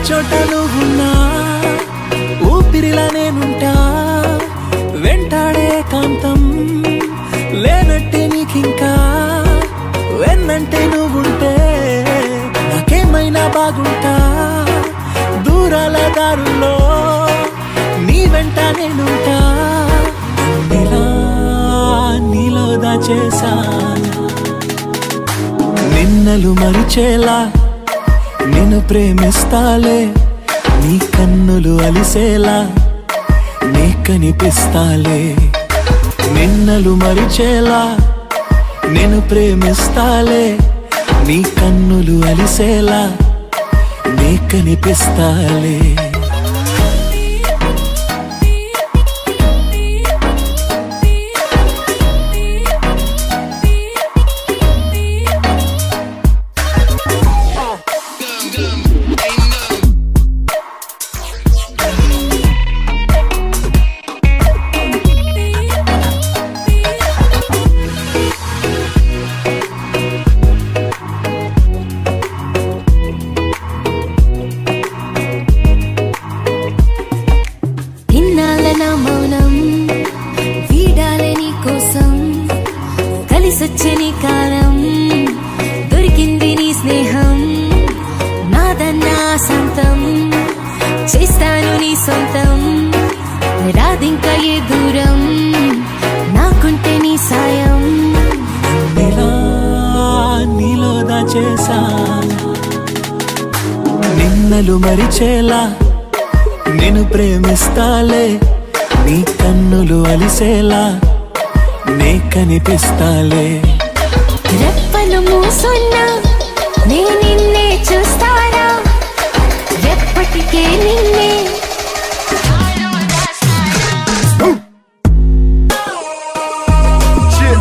చోట నువ్వున్నా ఊపిరిలా నేనుంటా వెంటాడే కాంతం లేనట్టే నీకింకా వెన్నంటే నువ్వుంటే నాకేమైనా బాగుంటా దూరాల దారుల్లో నీ వెంట నేనుంటా నీలా నీలో దాచేసా నిన్నలు మరిచేలా నిన్ను ప్రేమిస్తాలే నీ కన్నులు అలిసేలా నీ కనిపిస్తాలే నిన్నలు మరిచేలా నేను ప్రేమిస్తాలే నీ కన్నులు అలిసేలా నీ కనిపిస్తాలే ఇన్నాళ్ళ నా మౌనం వీడాలే నీ కోసం కలిసొచ్చే నీ కాలం దొరికింది నీ స్నేహం నాదన్నా సొంతం చేస్తాను నీ సొంతం రాదింకా ఏ దూరం నాకుంటే నీ సాయం నీలా నీలో దాచేసా నిన్నలు మరిచేలా నేను ప్రేమిస్తాలే నీ కన్నులు అలిసేలా నే కనిపిస్తాలే రెప్పలు మూసున్నా నే నిన్నే చూస్తారా రెప్పటికే నిన్నే Shit.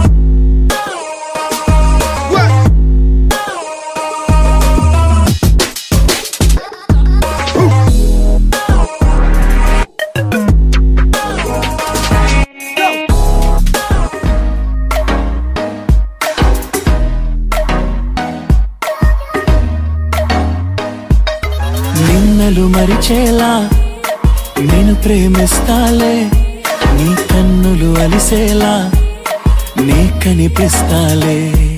What? నిన్నలు మరిచేలా నేను ప్రేమిస్తాలే నీ కన్నులు అలిసేలా నీ కనిపిస్తాలే